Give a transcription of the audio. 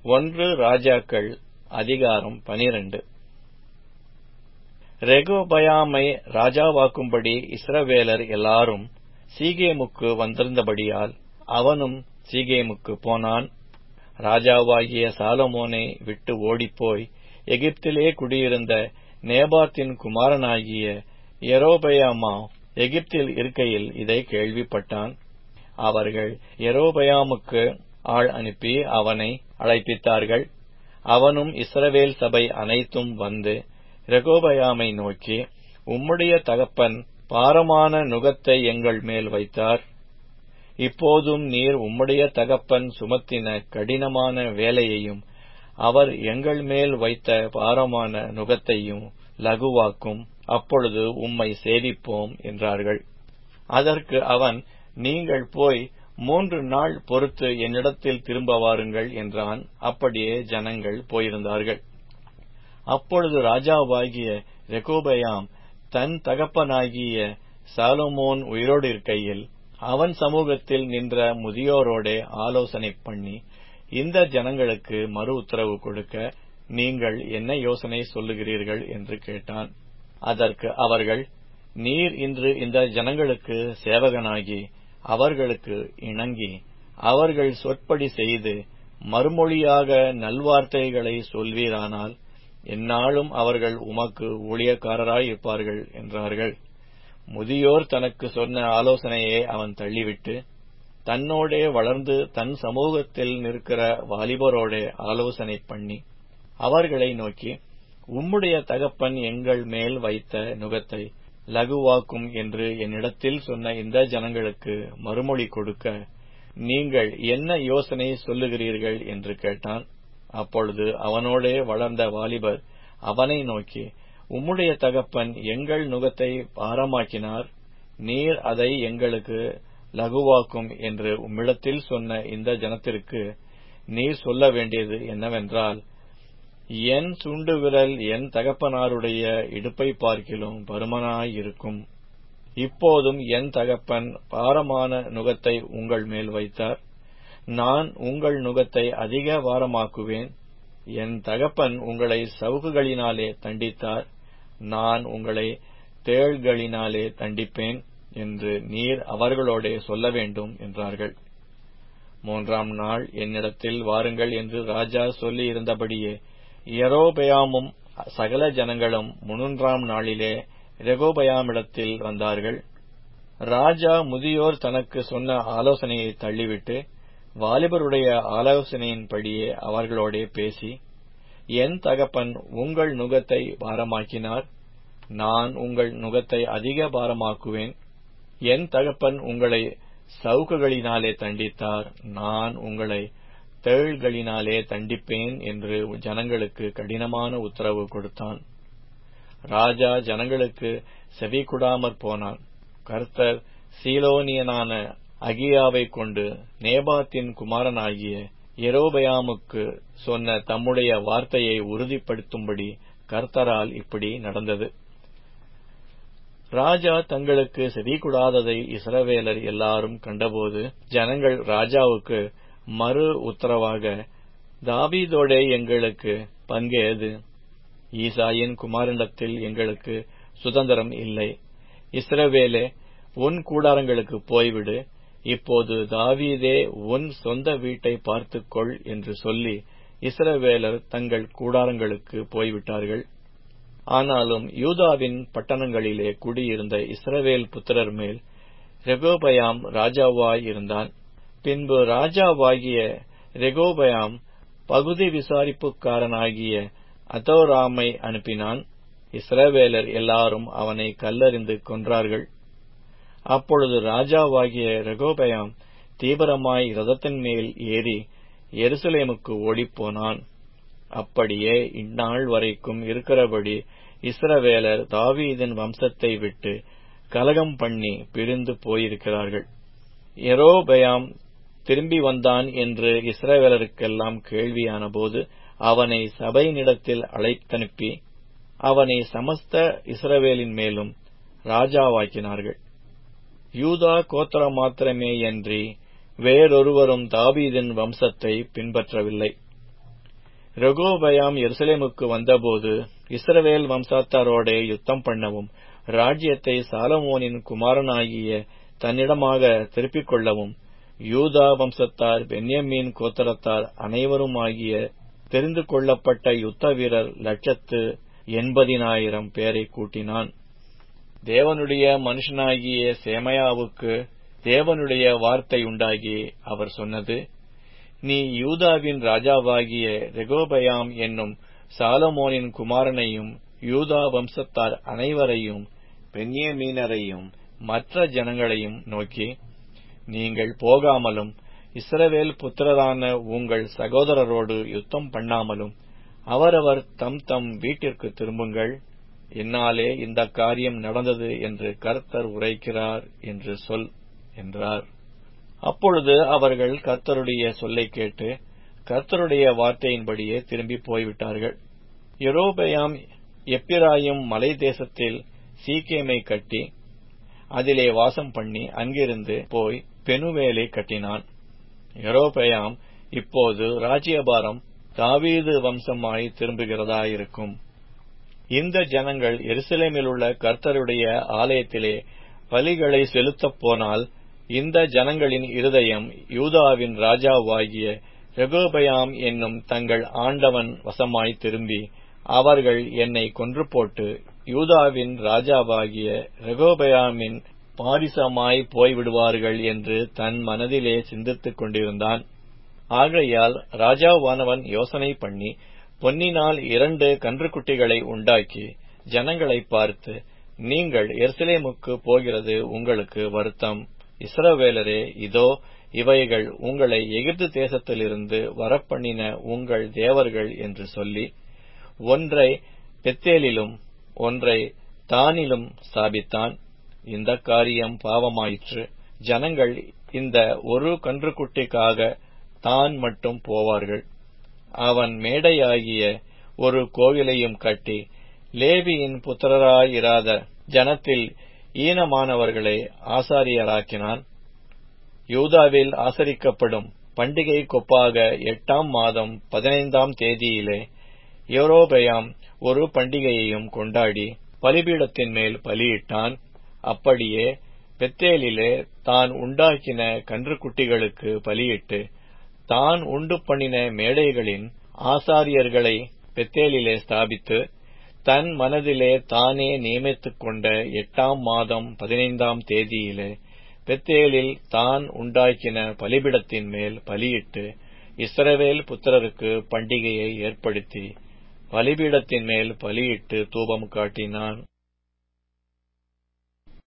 ஒன்று ராஜாக்கள் அதிகாரம் பனிரண்டு ரெகோபயாமை ராஜாவாக்கும்படி இஸ்ரவேலர் எல்லாரும் சீகேமுக்கு வந்திருந்தபடியால் அவனும் சீகேமுக்கு போனான் ராஜாவாகிய சாலமோனை விட்டு ஓடிப்போய் எகிப்திலே குடியிருந்த நேபாத்தின் குமாரனாகிய எரோபயாமா எகிப்தில் இருக்கையில் இதை கேள்விப்பட்டான் அவர்கள் எரோபயாமுக்கு ஆள் அனுப்பி அவனை அழைப்பித்தார்கள் அவனும் இஸ்ரவேல் சபை அனைத்தும் வந்து ரெகோபயாமை நோக்கி உம்முடைய தகப்பன் பாரமான நுகத்தை எங்கள் மேல் வைத்தார் இப்போதும் நீர் உம்முடைய தகப்பன் சுமத்தின கடினமான வேலையையும் அவர் எங்கள் மேல் வைத்த பாரமான நுகத்தையும் லகுவாக்கும் அப்பொழுது உம்மை சேவிப்போம் என்றார்கள் அதற்கு அவன் நீங்கள் போய் மூன்று நாள் பொறுத்து என்னிடத்தில் திரும்ப வாருங்கள் என்றான் அப்படியே ஜனங்கள் போயிருந்தார்கள் அப்பொழுது ராஜாவாகிய ரெகோபயாம் தன் தகப்பனாகிய சாலமோன் உயிரோடு இருக்கையில் அவன் சமூகத்தில் நின்ற முதியோரோடே ஆலோசனை பண்ணி இந்த ஜனங்களுக்கு மறு உத்தரவு கொடுக்க நீங்கள் என்ன யோசனை சொல்லுகிறீர்கள் என்று கேட்டான் அதற்கு அவர்கள் நீர் இன்று இந்த ஜனங்களுக்கு சேவகனாகி அவர்களுக்கு இணங்கி அவர்கள் சொற்படி செய்து மறுமொழியாக நல்வார்த்தைகளை சொல்வீரானால் எந்நாளும் அவர்கள் உமக்கு ஊழியக்காரராயிருப்பார்கள் என்றார்கள் முதியோர் தனக்கு சொன்ன ஆலோசனையை அவன் தள்ளிவிட்டு தன்னோடே வளர்ந்து தன் சமூகத்தில் நிற்கிற வாலிபரோடே ஆலோசனை பண்ணி அவர்களை நோக்கி உம்முடைய தகப்பன் எங்கள் மேல் வைத்த நுகத்தை லகுவாக்கும் என்று என்னிடத்தில் சொன்ன இந்த ஜனங்களுக்கு மறுமொழி கொடுக்க நீங்கள் என்ன யோசனை சொல்லுகிறீர்கள் என்று கேட்டான் அப்பொழுது அவனோடே வளர்ந்த வாலிபர் அவனை நோக்கி உம்முடைய தகப்பன் எங்கள் நுகத்தை பாரமாக்கினார் நீர் அதை எங்களுக்கு லகுவாக்கும் என்று உம்மிடத்தில் சொன்ன இந்த ஜனத்திற்கு நீர் சொல்ல வேண்டியது என்னவென்றால் என் சுண்டு விரல் என் தகப்பனாருடைய இடுப்பை பார்க்கிலும் பருமனாயிருக்கும் இப்போதும் என் தகப்பன் பாரமான நுகத்தை உங்கள் மேல் வைத்தார் நான் உங்கள் நுகத்தை அதிக பாரமாக்குவேன் என் தகப்பன் உங்களை சவுகுகளினாலே தண்டித்தார் நான் உங்களை தேள்களினாலே தண்டிப்பேன் என்று நீர் அவர்களோடே சொல்ல வேண்டும் என்றார்கள் மூன்றாம் நாள் என்னிடத்தில் வாருங்கள் என்று ராஜா சொல்லி இருந்தபடியே எரோபயாமும் சகல ஜனங்களும் மூன்றாம் நாளிலே ரெகோபயாமிடத்தில் வந்தார்கள் ராஜா முதியோர் தனக்கு சொன்ன ஆலோசனையை தள்ளிவிட்டு வாலிபருடைய ஆலோசனையின்படியே அவர்களோடே பேசி என் தகப்பன் உங்கள் நுகத்தை பாரமாக்கினார் நான் உங்கள் நுகத்தை அதிக பாரமாக்குவேன் என் தகப்பன் உங்களை சவுக்குகளினாலே தண்டித்தார் நான் உங்களை தேள்களினாலே தண்டிப்பேன் என்று ஜனங்களுக்கு கடினமான உத்தரவு கொடுத்தான் ராஜா ஜனங்களுக்கு செவி கொடாமற் போனான் கர்த்தர் சீலோனியனான அகியாவை கொண்டு நேபாத்தின் குமாரனாகிய எரோபயாமுக்கு சொன்ன தம்முடைய வார்த்தையை உறுதிப்படுத்தும்படி கர்த்தரால் இப்படி நடந்தது ராஜா தங்களுக்கு செவிகூடாததை இஸ்ரவேலர் எல்லாரும் கண்டபோது ஜனங்கள் ராஜாவுக்கு மறு உத்தரவாக தாவீதோடே எங்களுக்கு பங்கேது ஈசாயின் குமாரண்டத்தில் எங்களுக்கு சுதந்திரம் இல்லை இஸ்ரவேலே உன் கூடாரங்களுக்கு போய்விடு இப்போது தாவீதே உன் சொந்த வீட்டை பார்த்துக்கொள் என்று சொல்லி இஸ்ரவேலர் தங்கள் கூடாரங்களுக்கு போய்விட்டார்கள் ஆனாலும் யூதாவின் பட்டணங்களிலே குடியிருந்த இஸ்ரவேல் புத்திரர் மேல் ரெகோபயாம் ராஜாவாய் இருந்தான் பின்பு ராஜாவாகிய ரெகோபயாம் பகுதி விசாரிப்புக்காரனாகிய அதோராமை அனுப்பினான் இஸ்ரவேலர் எல்லாரும் அவனை கல்லறிந்து கொன்றார்கள் அப்பொழுது ராஜாவாகிய ரெகோபயாம் தீவிரமாய் ரதத்தின் மேல் ஏறி எருசலேமுக்கு ஓடிப்போனான் அப்படியே இந்நாள் வரைக்கும் இருக்கிறபடி இஸ்ரவேலர் தாவீதின் வம்சத்தை விட்டு கலகம் பண்ணி பிரிந்து போயிருக்கிறார்கள் எரோபயாம் திரும்பி வந்தான் என்று இஸ்ரவேலருக்கெல்லாம் கேள்வியானபோது அவனை சபையினிடத்தில் அழைத்தனுப்பி அவனை சமஸ்த இஸ்ரவேலின் மேலும் ராஜாவாக்கினார்கள் யூதா கோத்திரம் மாத்திரமேயன்றி வேறொருவரும் தாவீதின் வம்சத்தை பின்பற்றவில்லை ரெகோபயாம் எருசலேமுக்கு வந்தபோது இஸ்ரவேல் வம்சாத்தாரோடே யுத்தம் பண்ணவும் ராஜ்யத்தை சாலமோனின் குமாரனாகிய தன்னிடமாக திருப்பிக் கொள்ளவும் யூதா வம்சத்தார் பென்யமீன் கோத்தரத்தார் அனைவருமாகிய தெரிந்து கொள்ளப்பட்ட யுத்த வீரர் லட்சத்து எண்பதினாயிரம் பேரை கூட்டினான் தேவனுடைய மனுஷனாகிய சேமயாவுக்கு தேவனுடைய வார்த்தை உண்டாகி அவர் சொன்னது நீ யூதாவின் ராஜாவாகிய ரெகோபயாம் என்னும் சாலமோனின் குமாரனையும் யூதா வம்சத்தார் அனைவரையும் பென்யமீனரையும் மற்ற ஜனங்களையும் நோக்கி நீங்கள் போகாமலும் இஸ்ரவேல் புத்திரரான உங்கள் சகோதரரோடு யுத்தம் பண்ணாமலும் அவரவர் தம் தம் வீட்டிற்கு திரும்புங்கள் என்னாலே இந்த காரியம் நடந்தது என்று கர்த்தர் உரைக்கிறார் என்று சொல் என்றார் அப்பொழுது அவர்கள் கர்த்தருடைய சொல்லை கேட்டு கர்த்தருடைய வார்த்தையின்படியே திரும்பி போய்விட்டார்கள் எரோபயாம் எப்பிராயும் மலை தேசத்தில் சீக்கேமை கட்டி அதிலே வாசம் பண்ணி அங்கிருந்து போய் பெனுவேலை கட்டினான் எரோபயாம் இப்போது ராஜ்யபாரம் தாவீது வம்சமாய் திரும்புகிறதாயிருக்கும் இந்த ஜனங்கள் எருசலேமில் உள்ள கர்த்தருடைய ஆலயத்திலே பலிகளை செலுத்தப் போனால் இந்த ஜனங்களின் இருதயம் யூதாவின் ராஜாவாகிய ரெகோபயாம் என்னும் தங்கள் ஆண்டவன் வசமாய் திரும்பி அவர்கள் என்னை கொன்று போட்டு யூதாவின் ராஜாவாகிய ரெகோபயாமின் பாரிசமாய் போய்விடுவார்கள் என்று தன் மனதிலே சிந்தித்துக் கொண்டிருந்தான் ஆகையால் ராஜாவானவன் யோசனை பண்ணி பொன்னினால் இரண்டு கன்றுக்குட்டிகளை உண்டாக்கி ஜனங்களை பார்த்து நீங்கள் எருசலேமுக்கு போகிறது உங்களுக்கு வருத்தம் இஸ்ரவேலரே இதோ இவைகள் உங்களை எகிப்து தேசத்திலிருந்து வரப்பண்ணின உங்கள் தேவர்கள் என்று சொல்லி ஒன்றை பெத்தேலிலும் ஒன்றை தானிலும் ஸ்தாபித்தான் இந்த காரியம் பாவமாயிற்று ஜனங்கள் இந்த ஒரு கன்றுக்குட்டிக்காக தான் மட்டும் போவார்கள் அவன் மேடையாகிய ஒரு கோவிலையும் கட்டி லேவியின் புத்திரராயிராத ஜனத்தில் ஈனமானவர்களை ஆசாரியராக்கினான் யூதாவில் ஆசரிக்கப்படும் பண்டிகை கொப்பாக எட்டாம் மாதம் பதினைந்தாம் தேதியிலே யோரோபயாம் ஒரு பண்டிகையையும் கொண்டாடி பலிபீடத்தின் மேல் பலியிட்டான் அப்படியே பெத்தேலிலே தான் உண்டாக்கின கன்றுக்குட்டிகளுக்கு பலியிட்டு தான் உண்டு பண்ணின மேடைகளின் ஆசாரியர்களை பெத்தேலிலே ஸ்தாபித்து தன் மனதிலே தானே நியமித்துக் கொண்ட எட்டாம் மாதம் பதினைந்தாம் தேதியிலே பெத்தேலில் தான் உண்டாக்கின பலிபிடத்தின் மேல் பலியிட்டு இஸ்ரவேல் புத்திரருக்கு பண்டிகையை ஏற்படுத்தி பலிபீடத்தின் மேல் பலியிட்டு தூபம் காட்டினான்